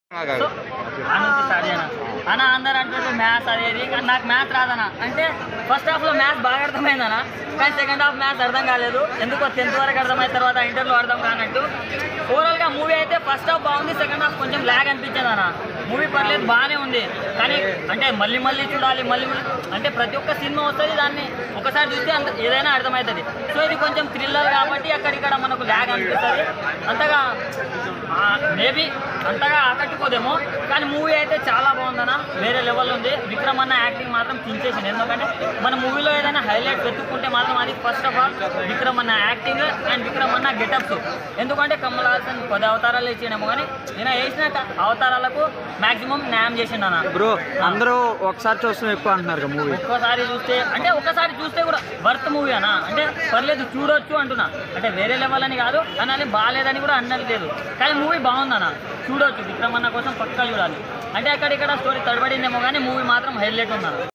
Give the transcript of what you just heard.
so ఆ నుంచి start చేయను అన్న అందరు అంటారు మ్యాథ్స్ అదేది కానీ నాకు మ్యాథ్స్ రాదన్న అంటే ఫస్ట్ హాఫ్లో మ్యాథ్స్ బాగా అర్థమైందన్న కానీ సెకండ్ హాఫ్ మ్యాథ్స్ అర్థం కాలేదు ఎందుకో టెన్త్ వరకు అర్థమైన తర్వాత ఇంటర్లో అర్థం కానట్టు ఓవరాల్గా మూవీ అయితే ఫస్ట్ హాఫ్ బాగుంది సెకండ్ హాఫ్ కొంచెం ల్యాగ్ అనిపించింది అన్న మూవీ పర్లేదు బాగానే ఉంది కానీ అంటే మళ్ళీ మళ్ళీ చూడాలి మళ్ళీ మళ్ళీ అంటే ప్రతి ఒక్క సినిమా వస్తుంది దాన్ని ఒకసారి చూస్తే అంత ఏదైనా అర్థమవుతుంది సో ఇది కొంచెం థ్రిల్లర్ కాబట్టి అక్కడిక్కడ మనకు ల్యాగ్ అనిపిస్తుంది అంతగా మేబీ అంతగా ఆకట్టుకోదేమో కానీ మూవీ అయితే చాలా బాగుందన్న వేరే లెవెల్ ఉంది విక్రమ్ అన్న యాక్టింగ్ మాత్రం తించేసింది ఎందుకంటే మన మూవీలో ఏదైనా హైలైట్ వెతుక్కుంటే మాత్రం అది ఫస్ట్ ఆఫ్ ఆల్ విక్రమ్ అన్న యాక్టింగ్ అండ్ విక్రమ్ అన్న గెటప్స్ ఎందుకంటే కమల్ హాసన్ పది అవతారాలు ఇచ్చిండేమో కానీ ఈయన వేసిన క- అవతారాలకు మాక్సిమం న్యాయం చేసిండు అన్న బ్రో అందరూ ఒకసారి చూస్తాం ఎక్కువ అంటున్నారు మూవీ ఒక్కసారి చూస్తే అంటే ఒక్కసారి చూస్తే కూడా వర్త్ మూవీ అనా అంటే పర్లేదు చూడొచ్చు అంటున్నా అంటే వేరే లెవెల్ అని కాదు అనాలి బాగాలేదని కూడా అన్నది లేదు కానీ మూవీ బాగుందన్న చూడొచ్చు విక్రమన్న కోసం పక్కా చూడాలి అంటే అక్కడ ఇక్కడ స్టోరీ తడబడిందేమో కానీ మూవీ మాత్రం హైలైట్ ఉందన్న